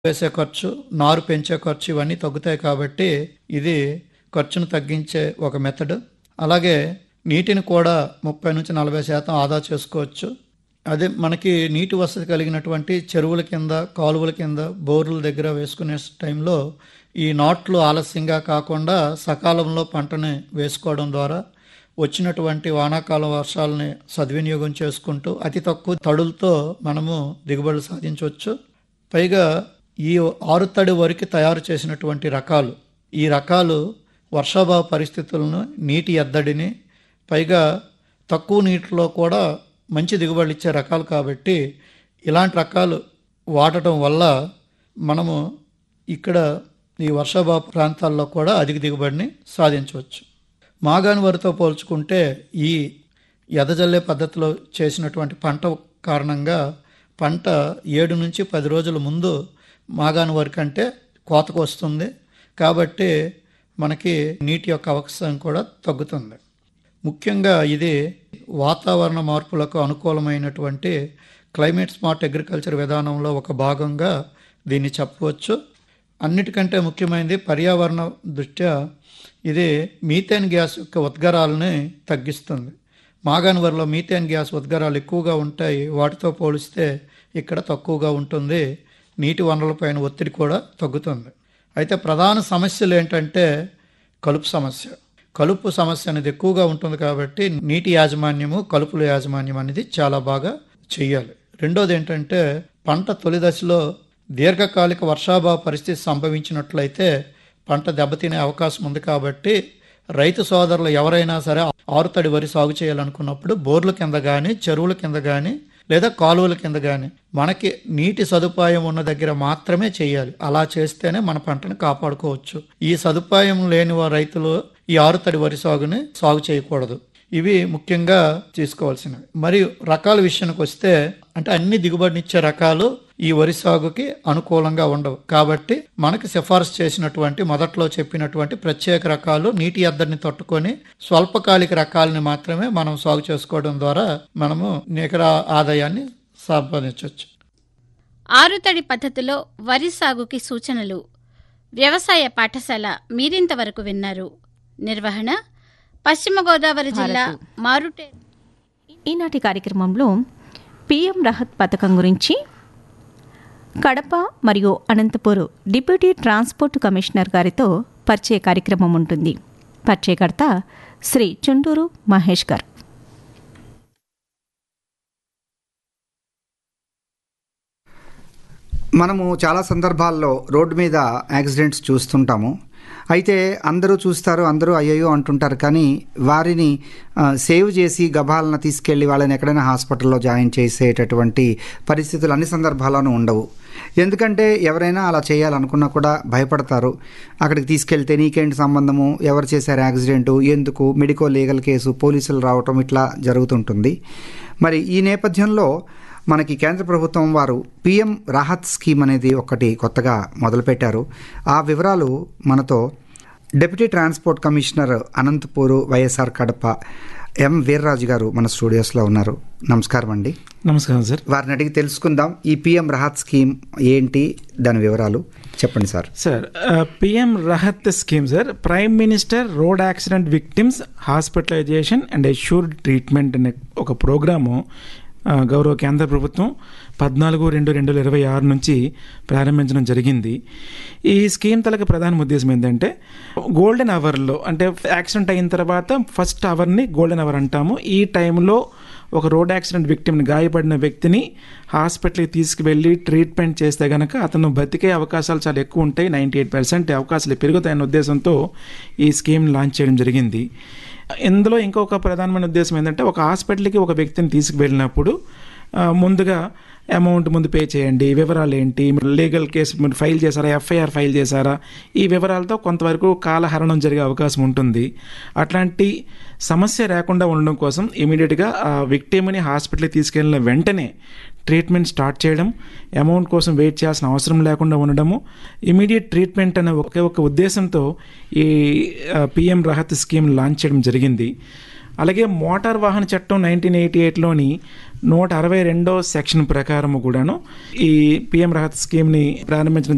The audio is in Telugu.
వేసే ఖర్చు నారు పెంచే ఖర్చు ఇవన్నీ తగ్గుతాయి కాబట్టి ఇది ఖర్చును తగ్గించే ఒక మెథడ్ అలాగే నీటిని కూడా ముప్పై నుంచి నలభై శాతం ఆదా చేసుకోవచ్చు అదే మనకి నీటి వసతి కలిగినటువంటి చెరువుల కింద కాలువల కింద బోర్ల దగ్గర వేసుకునే టైంలో ఈ నాట్లు ఆలస్యంగా కాకుండా సకాలంలో పంటని వేసుకోవడం ద్వారా వచ్చినటువంటి వానాకాలం వర్షాలని సద్వినియోగం చేసుకుంటూ అతి తక్కువ తడులతో మనము దిగుబడులు సాధించవచ్చు పైగా ఈ ఆరుతడి వరకు తయారు చేసినటువంటి రకాలు ఈ రకాలు వర్షాభావ పరిస్థితులను నీటి ఎద్దడిని పైగా తక్కువ నీటిలో కూడా మంచి దిగుబడులు ఇచ్చే రకాలు కాబట్టి ఇలాంటి రకాలు వాడటం వల్ల మనము ఇక్కడ ఈ వర్షాభావ ప్రాంతాల్లో కూడా అధిక దిగుబడిని సాధించవచ్చు మాగాని వరితో పోల్చుకుంటే ఈ ఎదజల్లే పద్ధతిలో చేసినటువంటి పంట కారణంగా పంట ఏడు నుంచి పది రోజుల ముందు మాగాని వరి కంటే కోతకు వస్తుంది కాబట్టి మనకి నీటి యొక్క అవకాశం కూడా తగ్గుతుంది ముఖ్యంగా ఇది వాతావరణ మార్పులకు అనుకూలమైనటువంటి క్లైమేట్ స్మార్ట్ అగ్రికల్చర్ విధానంలో ఒక భాగంగా దీన్ని చెప్పవచ్చు అన్నిటికంటే ముఖ్యమైనది పర్యావరణ దృష్ట్యా ఇది మీథేన్ గ్యాస్ యొక్క ఉద్గారాలని తగ్గిస్తుంది మాగాని వరిలో మీథేన్ గ్యాస్ ఉద్గారాలు ఎక్కువగా ఉంటాయి వాటితో పోలిస్తే ఇక్కడ తక్కువగా ఉంటుంది నీటి వనరులపైన ఒత్తిడి కూడా తగ్గుతుంది అయితే ప్రధాన సమస్యలు ఏంటంటే కలుపు సమస్య కలుపు సమస్య అనేది ఎక్కువగా ఉంటుంది కాబట్టి నీటి యాజమాన్యము కలుపుల యాజమాన్యం అనేది చాలా బాగా చేయాలి రెండోది ఏంటంటే పంట తొలి దశలో దీర్ఘకాలిక వర్షాభావ పరిస్థితి సంభవించినట్లయితే పంట దెబ్బతినే అవకాశం ఉంది కాబట్టి రైతు సోదరులు ఎవరైనా సరే ఆరుతడి వరి సాగు చేయాలనుకున్నప్పుడు బోర్ల కింద కానీ చెరువుల కింద కానీ లేదా కాలువల కింద కానీ మనకి నీటి సదుపాయం ఉన్న దగ్గర మాత్రమే చేయాలి అలా చేస్తేనే మన పంటను కాపాడుకోవచ్చు ఈ సదుపాయం లేని వా- రైతులు ఈ ఆరుతడి వరి సాగుని సాగు చేయకూడదు ఇవి ముఖ్యంగా తీసుకోవాల్సినవి మరియు రకాల విషయానికి వస్తే అంటే అన్ని దిగుబడినిచ్చే రకాలు ఈ వరి సాగుకి అనుకూలంగా ఉండవు కాబట్టి మనకి సిఫార్సు చేసినటువంటి మొదట్లో చెప్పినటువంటి ప్రత్యేక రకాలు నీటి ఎద్దడిని తట్టుకొని స్వల్పకాలిక రకాలని మాత్రమే మనం సాగు చేసుకోవడం ద్వారా మనము నికర ఆదాయాన్ని సంపాదించవచ్చు ఆరుతడి పద్ధతిలో వరి సాగుకి సూచనలు వ్యవసాయ పాఠశాల మీరింతవరకు విన్నారు నిర్వహణ పశ్చిమ గోదావరి జిల్లా మారుటే ఈనాటి కార్యక్రమంలో పిఎం రహత్ పథకం గురించి కడప మరియు అనంతపూర్ డిప్యూటీ ట్రాన్స్పోర్ట్ కమిషనర్ గారితో పరిచయ కార్యక్రమం ఉంటుంది పరిచయకర్త శ్రీ చుండూరు మహేష్ గారు మనము చాలా సందర్భాల్లో రోడ్డు మీద యాక్సిడెంట్స్ చూస్తుంటాము అయితే అందరూ చూస్తారు అందరూ అయ్యయ్యో అంటుంటారు కానీ వారిని ఆ, సేవ్ చేసి గభాలను తీసుకెళ్ళి వాళ్ళని ఎక్కడైనా హాస్పిటల్లో జాయిన్ చేసేటటువంటి పరిస్థితులు అన్ని సందర్భాల్లోనూ ఉండవు ఎందుకంటే ఎవరైనా అలా చేయాలనుకున్నా కూడా భయపడతారు అక్కడికి తీసుకెళ్తే నీకేంటి సంబంధము ఎవరు చేశారు యాక్సిడెంటు ఎందుకు మెడికో లీగల్ కేసు పోలీసులు రావటం ఇట్లా జరుగుతుంటుంది మరి ఈ నేపథ్యంలో మనకి కేంద్ర ప్రభుత్వం వారు పిఎం రాహత్ స్కీమ్ అనేది ఒకటి కొత్తగా మొదలుపెట్టారు ఆ వివరాలు మనతో deputy transport commissioner Anantapur YSR Kadapa M Veerraju గారు మన స్టూడియోస్లో ఉన్నారు నమస్కారం అండి నమస్కారం సార్ వారిని అడిగి తెలుసుకుందాం ఈ పిఎం రాహత్ స్కీమ్ ఏంటి దాని వివరాలు చెప్పండి sir sir PM Rahat scheme sir prime minister road accident victims hospitalisation and assured treatment అనే ఒక ప్రోగ్రాము ఆ, గౌరవ కేంద్ర ప్రభుత్వం పద్నాలుగు రెండు రెండు వేల ఇరవై ఆరు నుంచి ప్రారంభించడం జరిగింది ఈ స్కీమ్ తలక ప్రధాన ఉద్దేశం ఏంటంటే గోల్డెన్ అవర్లో అంటే యాక్సిడెంట్ అయిన తర్వాత ఫస్ట్ అవర్ని గోల్డెన్ అవర్ అంటాము ఈ టైంలో ఒక రోడ్ యాక్సిడెంట్ విక్టిమ్ని గాయపడిన వ్యక్తిని హాస్పిటల్కి తీసుకువెళ్ళి ట్రీట్మెంట్ చేస్తే గనక అతను బతికే అవకాశాలు చాలా ఎక్కువ ఉంటాయి నైంటీ ఎయిట్ పర్సెంట్ అవకాశాలు పెరుగుతాయన్న ఉద్దేశంతో ఈ స్కీమ్ లాంచ్ చేయడం జరిగింది ఇందులో ఇంకొక ప్రధానమైన ఉద్దేశం ఏంటంటే ఒక హాస్పిటల్కి ఒక వ్యక్తిని తీసుకువెళ్ళినప్పుడు ఆ, ముందుగా అమౌంట్ ముందు పే చేయండి వివరాలు ఏంటి లీగల్ కేసు మీరు ఫైల్ చేశారా ఎఫ్ఐఆర్ ఫైల్ చేశారా ఈ వివరాలతో కొంతవరకు కాలహరణం జరిగే అవకాశం ఉంటుంది అట్లాంటి సమస్య రాకుండా ఉండడం కోసం ఇమీడియట్గా ఆ విక్టిమ్ని హాస్పిటల్కి తీసుకెళ్ళిన వెంటనే ట్రీట్మెంట్ స్టార్ట్ చేయడం అమౌంట్ కోసం వెయిట్ చేయాల్సిన అవసరం లేకుండా ఉండడము ఇమీడియట్ ట్రీట్మెంట్ అనే ఒకే ఒక ఉద్దేశంతో ఈ పిఎం రహత్ స్కీమ్ లాంచ్ చేయడం జరిగింది అలాగే మోటార్ వాహన చట్టం నైన్టీన్ ఎయిటీ ఎయిట్లోని నూట అరవై రెండో సెక్షన్ ప్రకారము కూడాను ఈ పిఎం రహత్ స్కీమ్ని ప్రారంభించడం